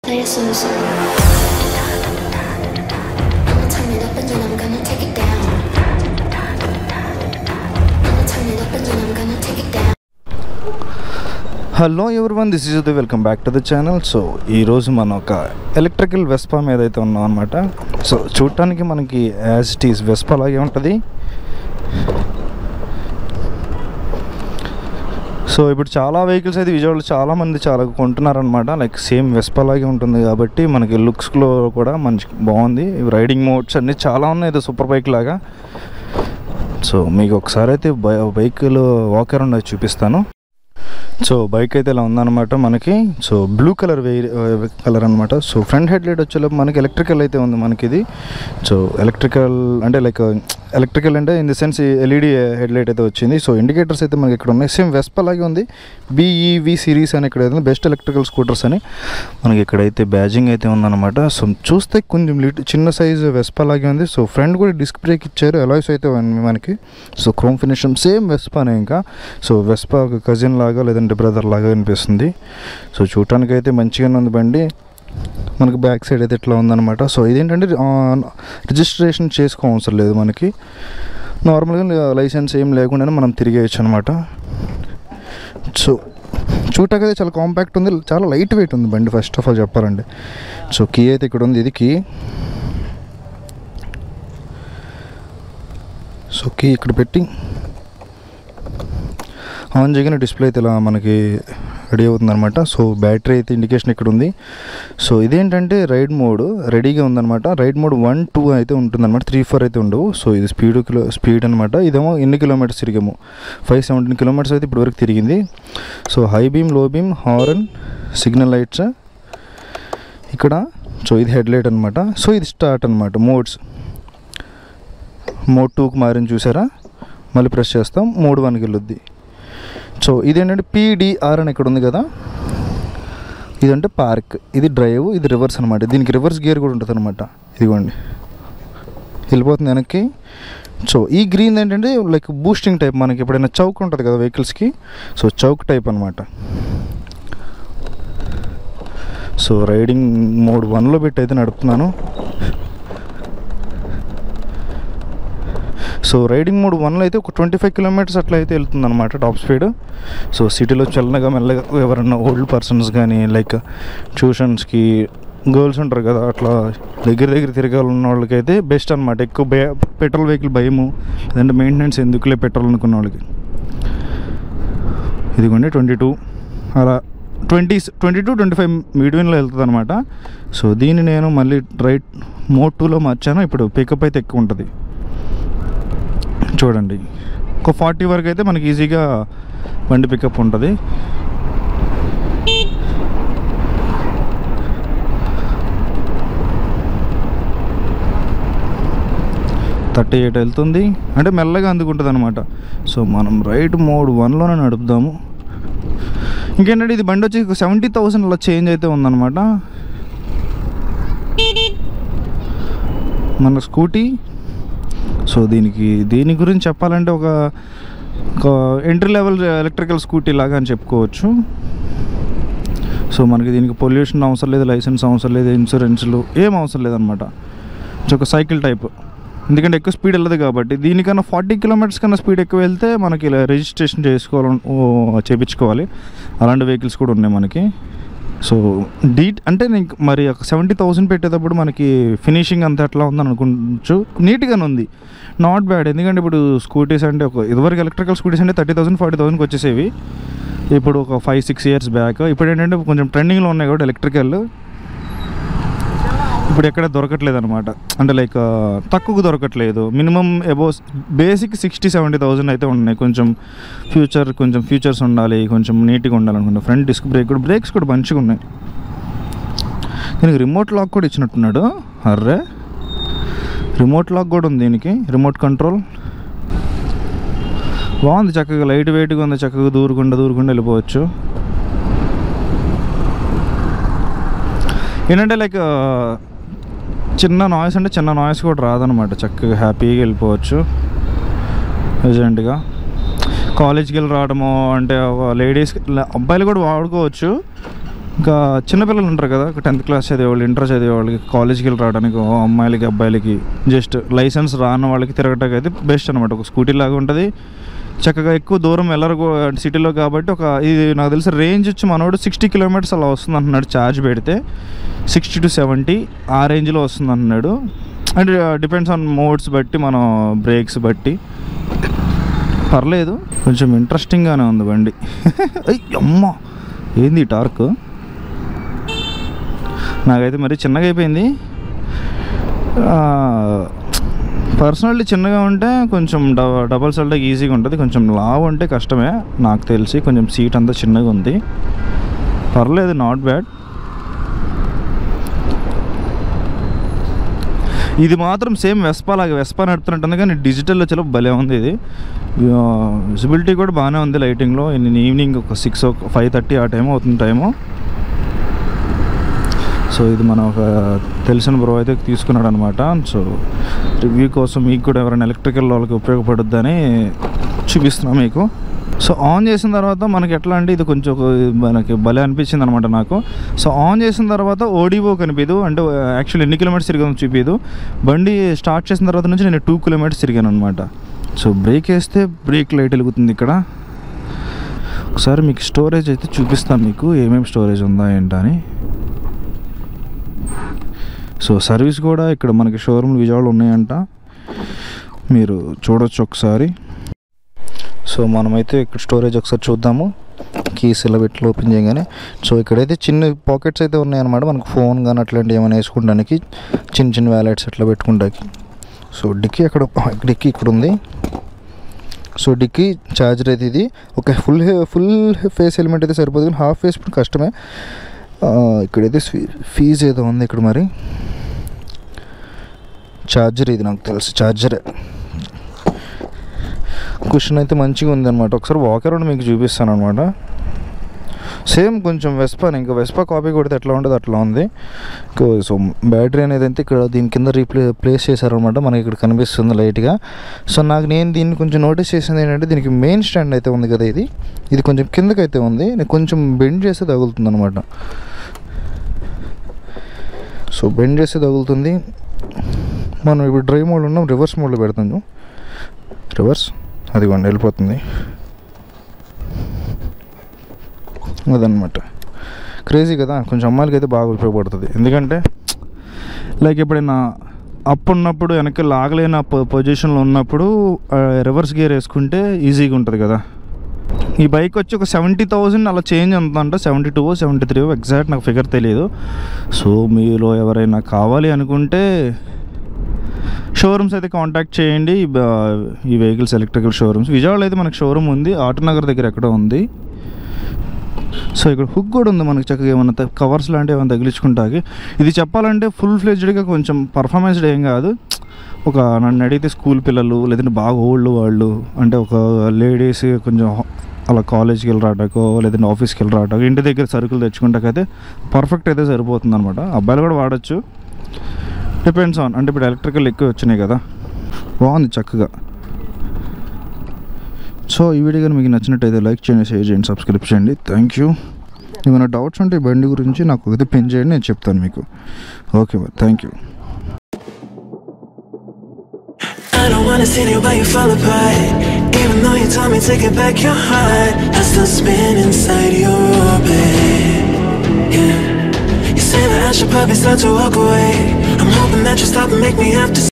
Play a slow song. I'ma turn it up and then I'm gonna take it down. I'ma turn it up and then I'm gonna take it down. Hello one this is welcome back to the channel so ఈరోజు మనం ఒక electrical Vespa మీద అయితే ఉన్నాం అనమాట so చూడటానికి మనకి as it is Vespa లాగే ఉంటుంది సో ఇప్పుడు చాలా వెహికల్స్ అయితే విజయవాడలో చాలా మంది చాలా కొంటున్నారనమాట లైక్ సేమ్ వెస్పా లాగే ఉంటుంది కాబట్టి మనకి లుక్స్లో కూడా మంచి బాగుంది రైడింగ్ మోడ్స్ అన్నీ చాలా ఉన్నాయి ఇది సూపర్ బైక్ లాగా సో మీకు ఒకసారి అయితే బై బైక్లో వాక్ అరౌండ్ అది చూపిస్తాను సో బైక్ అయితే ఇలా ఉందన్నమాట మనకి so blue colour way colour అనమాట సో ఫ్రంట్ హెడ్ లైట్ వచ్చేలోపు మనకి ఎలక్ట్రికల్ అయితే ఉంది మనకి ఇది సో ఎలక్ట్రికల్ అంటే లైక్ ఎలక్ట్రికల్ అంటే in the sense LED head light అయితే వచ్చింది సో ఇండికేటర్స్ అయితే మనకి ఇక్కడ ఉన్నాయి సేమ్ వెస్ప్ అలాగే ఉంది బీఈవి సిరీస్ అని ఇక్కడ అయితే బెస్ట్ ఎలక్ట్రికల్ స్కూటర్స్ అని మనకి ఇక్కడైతే బ్యాజింగ్ అయితే ఉందన్నమాట సో చూస్తే కొంచెం లిట్ చిన్న సైజు వెస్ప్ అలాగే ఉంది సో ఫ్రంట్ కూడా డిస్క్ బ్రేక్ ఇచ్చారు అలాయ్స్ అయితే ఉన్నాయి మనకి సో క్రోమ్ ఫినిష్ సేమ్ వెస్పానే ఇంకా సో వెస్పా ఒక కజిన్ లాగా లేదంటే బ్రదర్ లాగా అనిపిస్తుంది సో చూడటానికి అయితే మంచిగానే ఉంది బండి మనకి బ్యాక్ సైడ్ అయితే ఇట్లా ఉందన్నమాట సో ఇదేంటంటే రిజిస్ట్రేషన్ చేసుకో అవసరం లేదు మనకి నార్మల్గా లైసెన్స్ ఏం లేకుండానే మనం తిరిగేయచ్చు అనమాట సో చూడటానికి అయితే చాలా కాంపాక్ట్ ఉంది చాలా లైట్ వెయిట్ ఉంది బండి ఫస్ట్ ఆఫ్ ఆల్ చెప్పాలంటే సో కీ అయితే ఇక్కడ ఉంది ఇది కీ సో కీ ఇక్కడ పెట్టి ఆన్ చేయగానే డిస్ప్లే అయితే ఇలా మనకి రెడీ అవుతుంది అనమాట సో బ్యాటరీ అయితే ఇండికేషన్ ఇక్కడ ఉంది సో ఇదేంటంటే రైడ్ మోడ్ రెడీగా ఉందన్నమాట రైడ్ మోడ్ వన్ టూ అయితే ఉంటుందన్నమాట త్రీ ఫోర్ అయితే ఉండవు సో ఇది స్పీడ్ కిలో స్పీడ్ అనమాట ఇదేమో ఎన్ని కిలోమీటర్స్ తిరిగాము ఫైవ్ సెవెంటీన్ కిలోమీటర్స్ అయితే ఇప్పటివరకు తిరిగింది so high beam low beam horn signal lights ఇక్కడ సో ఇది హెడ్ లైట్ అనమాట సో ఇది స్టార్ట్ అనమాట మోడ్స్ మోడ్ టూకి మారిని చూసారా మళ్ళీ ప్రెస్ చేస్తాం మోడ్ వన్కి వెళ్ళొద్ది సో ఇదేంటంటే పీడిఆర్ అని ఇక్కడ ఉంది కదా ఇదంటే పార్క్ ఇది డ్రైవ్ ఇది రివర్స్ అనమాట దీనికి రివర్స్ గేర్ కూడా ఉంటుంది అనమాట ఇదిగోండి వెళ్ళిపోతుంది వెనక్కి సో ఈ గ్రీన్ ఏంటంటే లైక్ బూస్టింగ్ టైప్ మనకి ఎప్పుడైనా చౌక్ ఉంటుంది కదా వెహికల్స్కి సో చౌక్ టైప్ అనమాట సో రైడింగ్ మోడ్ వన్లో పెట్టి అయితే నడుపుతున్నాను సో రైడింగ్ మోడ్ వన్లో అయితే ఒక ట్వంటీ ఫైవ్ కిలోమీటర్స్ అట్లా అయితే వెళ్తుంది అనమాట టాప్ స్పీడ్ సో సిటీలో చల్లగా మెల్లగా ఎవరన్నా ఓల్డ్ పర్సన్స్ కానీ లైక్ ట్యూషన్స్కి గర్ల్స్ ఉంటారు కదా అట్లా దగ్గర దగ్గర తిరగాలన్న వాళ్ళకైతే బెస్ట్ అనమాట ఎక్కువ భయ పెట్రోల్ వెహికల్ భయము లేదంటే మెయింటెనెన్స్ ఎందుకులే పెట్రోల్ అనుకున్న వాళ్ళకి ఇదిగోండి ట్వంటీ టూ అలా twenty twenty two twenty five మీడియంలో వెళ్తుంది అనమాట సో దీన్ని నేను మళ్ళీ రైట్ మోడ్ టూలో మార్చాను ఇప్పుడు పికప్ అయితే ఎక్కువ ఉంటుంది చూడండి ఒక ఫార్టీ వరకు అయితే మనకి ఈజీగా బండి పికప్ ఉంటుంది థర్టీ ఎయిట్ వెళ్తుంది అంటే మెల్లగా అందుకుంటుంది అనమాట సో మనం రైట్ మోడ్ వన్లోనే నడుపుదాము ఇంకేంటంటే ఇది బండి వచ్చి సెవెంటీ థౌసండ్ అలా చేంజ్ అయితే ఉందన్నమాట మన స్కూటీ సో దీనికి దీని గురించి చెప్పాలంటే ఒక ఒక ఎంట్రీ లెవెల్ ఎలక్ట్రికల్ స్కూటీ లాగా అని చెప్పుకోవచ్చు సో మనకి దీనికి పొల్యూషన్ అవసరం లేదు లైసెన్స్ అవసరం లేదు ఇన్సూరెన్స్లు ఏం అవసరం లేదనమాట ఒక సైకిల్ టైప్ ఎందుకంటే ఎక్కువ స్పీడ్ వెళ్ళదు కాబట్టి దీనికన్నా ఫార్టీ కిలోమీటర్స్ కన్నా స్పీడ్ ఎక్కువ వెళ్తే మనకి ఇలా రిజిస్ట్రేషన్ చేసుకోవాలి ఓ, చేపించుకోవాలి అలాంటి వెహికల్స్ కూడా ఉన్నాయి మనకి సో డీట్ అంటే నీకు మరి ఒక సెవెంటీ థౌసండ్ పెట్టేటప్పుడు మనకి ఫినిషింగ్ అంతా ఎట్లా ఉందని అనుకోవచ్చు నీట్గానే ఉంది నాట్ బ్యాడ్ ఎందుకంటే ఇప్పుడు స్కూటీస్ అంటే ఒక ఇదివరకు ఎలక్ట్రికల్ స్కూటీస్ అంటే థర్టీ థౌసండ్ ఫార్టీ థౌసండ్కి వచ్చేసేవి ఇప్పుడు ఒక ఫైవ్ సిక్స్ ఇయర్స్ బ్యాక్ ఇప్పుడు ఏంటంటే కొంచెం ట్రెండింగ్లో ఉన్నాయి కాబట్టి ఎలక్ట్రికల్ ఇప్పుడు ఎక్కడ దొరకట్లేదు అనమాట అంటే లైక్ తక్కువకు దొరకట్లేదు minimum above basic sixty seventy thousand అయితే ఉన్నాయి కొంచెం ఫ్యూచర్ కొంచెం ఫ్యూచర్స్ ఉండాలి కొంచెం నీట్గా ఉండాలనుకుంటా ఫ్రంట్ డిస్క్ బ్రేక్ కూడా బ్రేక్స్ కూడా మంచిగా ఉన్నాయి దీనికి రిమోట్ లాక్ కూడా ఇచ్చినట్టున్నాడు అర్రే రిమోట్ లాక్ కూడా ఉంది దీనికి రిమోట్ కంట్రోల్ బాగుంది చక్కగా లైట్ వెయిట్గా ఉంది చక్కగా దూరకుండా దూరకుండా వెళ్ళిపోవచ్చు ఏంటంటే లైక్ చిన్న నాయిస్ అంటే చిన్న నాయిస్ కూడా రాదనమాట చక్కగా హ్యాపీగా వెళ్ళిపోవచ్చు ప్రజెంట్గా కాలేజ్కి వెళ్ళి రావడము అంటే లేడీస్ అబ్బాయిలు కూడా వాడుకోవచ్చు ఇంకా చిన్నపిల్లలు ఉంటారు కదా టెన్త్ క్లాస్ చదివేవాళ్ళు ఇంటర్ చదివేవాళ్ళకి కాలేజ్కి వెళ్ళి రావడానికి ఓ అమ్మాయిలకి అబ్బాయిలకి జస్ట్ లైసెన్స్ రాని వాళ్ళకి తిరగటానికి అయితే బెస్ట్ అనమాట ఒక స్కూటీ లాగా ఉంటుంది చక్కగా ఎక్కువ దూరం వెళ్ళరు సిటీలో కాబట్టి ఒక ఇది నాకు తెలిసి రేంజ్ వచ్చి మనోడు సిక్స్టీ కిలోమీటర్స్ అలా వస్తుంది అంటున్నాడు ఛార్జ్ పెడితే సిక్స్టీ టు సెవెంటీ ఆ రేంజ్లో వస్తుంది అంటున్నాడు అంటే డిపెండ్స్ ఆన్ మోడ్స్ బట్టి మనం బ్రేక్స్ బట్టి పర్లేదు కొంచెం ఇంట్రెస్టింగ్గానే ఉంది బండి అయ్యి అమ్మ ఏంది ఈ టార్క్ నాకైతే మరి చిన్నగా అయిపోయింది పర్సనల్లీ చిన్నగా ఉంటే కొంచెం డ- డబల్ సెల్టకి ఈజీగా ఉంటుంది కొంచెం లావ్ ఉంటే కష్టమే నాకు తెలిసి కొంచెం సీట్ అంతా చిన్నగా ఉంది పర్లేదు నాట్ బ్యాడ్ ఇది మాత్రం సేమ్ వెస్పా లాగా వెస్పా నడుపుతున్నట్టుంది కానీ డిజిటల్లో చాలా భలే ఉంది ఇది విజిబిలిటీ కూడా బాగానే ఉంది లైటింగ్లో నేను ఈవినింగ్ ఒక సిక్స్ ఫైవ్ థర్టీ ఆ టైం అవుతుంది టైము సో ఇది మన ఒక తెలిసిన బ్రో అయితే తీసుకున్నాడు అనమాట సో రివ్యూ కోసం మీకు కూడా ఎవరైనా ఎలక్ట్రికల్ వాళ్ళకి ఉపయోగపడుద్దని చూపిస్తున్నాం మీకు సో ఆన్ చేసిన తర్వాత మనకి ఎట్లా అంటే ఇది కొంచెం ఒక మనకి భలే అనిపించింది అనమాట నాకు సో ఆన్ చేసిన తర్వాత ఓడివో కనిపించదు అంటే యాక్చువల్ ఎన్ని కిలోమీటర్స్ తిరిగాను చూపించదు బండి స్టార్ట్ చేసిన తర్వాత నుంచి నేను టూ కిలోమీటర్స్ తిరిగాను అనమాట సో బ్రేక్ వేస్తే బ్రేక్ లైట్ వెలుగుతుంది ఇక్కడ ఒకసారి మీకు స్టోరేజ్ అయితే చూపిస్తాను మీకు ఏమేమి స్టోరేజ్ ఉందా ఏంటని సో సర్వీస్ కూడా ఇక్కడ మనకి షోరూమ్ విజయవాడలో ఉన్నాయంట మీరు చూడొచ్చు ఒకసారి సో మనమైతే ఇక్కడ స్టోరేజ్ ఒకసారి చూద్దాము కీస్ ఇలా పెట్టి ఓపెన్ చేయగానే సో ఇక్కడైతే చిన్న పాకెట్స్ అయితే ఉన్నాయన్నమాట మనకు ఫోన్ కానీ అట్లాంటివి ఏమైనా వేసుకోవడానికి చిన్న చిన్న వ్యాలెట్స్ అట్లా పెట్టుకోవడానికి సో డిక్కీ అక్కడ డిక్కీ ఇక్కడ ఉంది సో డిక్కీ ఛార్జర్ అయితే ఇది ఒక ఫుల్ ఫుల్ ఫేస్ హెల్మెట్ అయితే సరిపోదు కానీ హాఫ్ ఫేస్ ఇప్పుడు కష్టమే ఆ, ఇక్కడైతే ఫీ- ఫీజు ఏదో ఉంది ఇక్కడ మరి ఛార్జర్ ఇది నాకు తెలుసు ఛార్జరే క్వశ్చన్ అయితే మంచిగా ఉంది అనమాట ఒకసారి వాక్ అరౌండ్ మీకు చూపిస్తాను అనమాట సేమ్ కొంచెం వెస్పా ఇంకా వెస్పా కాపీ కొడితే ఎట్లా ఉంటుంది అట్లా ఉంది కో- సో బ్యాటరీ అనేది అయితే ఇక్కడ దీని కింద రీప్లే ప్లేస్ చేశారనమాట మనకి ఇక్కడ కనిపిస్తుంది లైట్గా సో నాకు నేను దీన్ని కొంచెం నోటీస్ చేసింది ఏంటంటే దీనికి మెయిన్ స్టాండ్ అయితే ఉంది కదా ఇది ఇది కొంచెం కిందకి అయితే ఉంది నేను కొంచెం బెండ్ చేస్తే తగులుతుంది అనమాట సో బెండ్ చేస్తే తగులుతుంది మనం ఇప్పుడు డ్రైవ్ మోడ్ ఉన్నాం రివర్స్ మోడ్లో పెడతాను రివర్స్ అదిగోండి వెళ్ళిపోతుంది అదనమాట క్రేజీ కదా కొంచెం అమ్మాయిలకి అయితే బాగా ఉపయోగపడుతుంది ఎందుకంటే లైక్ ఎప్పుడైనా అప్ ఉన్నప్పుడు వెనక్కి లాగలేని పొజిషన్లో ఉన్నప్పుడు రివర్స్ గేర్ వేసుకుంటే ఈజీగా ఉంటుంది కదా ఈ బైక్ వచ్చి ఒక సెవెంటీ థౌజండ్ అలా చేంజ్ అంత seventy two seventy three exact నాకు ఫిగర్ తెలియదు సో మీలో ఎవరైనా కావాలి అనుకుంటే షోరూమ్స్ అయితే కాంటాక్ట్ చేయండి ఈ బ- ఈ వెహికల్స్ ఎలక్ట్రికల్ షోరూమ్స్ విజయవాడలో అయితే మనకు షోరూమ్ ఉంది ఆటోనగర్ దగ్గర ఎక్కడో ఉంది సో ఇక్కడ హుక్ కూడా ఉంది మనకి చక్కగా ఏమన్నా త- కవర్స్ లాంటివి ఏమైనా తగిలించుకుంటాకి ఇది చెప్పాలంటే ఫుల్ ఫ్లెడ్జ్డ్గా కొంచెం పర్ఫార్మెన్స్ ఏం కాదు ఒక నన్ను అడిగితే స్కూల్ పిల్లలు లేదంటే బాగా ఓల్డ్ వాళ్ళు అంటే ఒక లేడీస్ కొంచెం హ- అలా కాలేజ్కి వెళ్ళి రావడాకో లేదంటే ఆఫీస్కి వెళ్ళి రావడాకో ఇంటి దగ్గర సరుకులు తెచ్చుకుంటాకైతే పర్ఫెక్ట్ అయితే సరిపోతుంది అనమాట అబ్బాయిలు కూడా వాడచ్చు డిపెండ్స్ ఆన్ అంటే ఇప్పుడు ఎలక్ట్రికల్ ఎక్కువ వచ్చినాయి కదా బాగుంది చక్కగా సో ఈ వీడియో కానీ మీకు నచ్చినట్టయితే లైక్ చేయండి షేర్ చేయండి సబ్స్క్రైబ్ చేయండి థ్యాంక్ యూ ఏమైనా డౌట్స్ ఉంటే ఈ బండి గురించి నాకు అయితే పిన్ చేయండి నేను చెప్తాను మీకు ఓకే మరి thank you I don't wanna see you while you fall apart Even though you told me to get back your heart I still spin inside your orbit Yeah You say that I should probably start to walk away I'm hoping that you stop and make me have to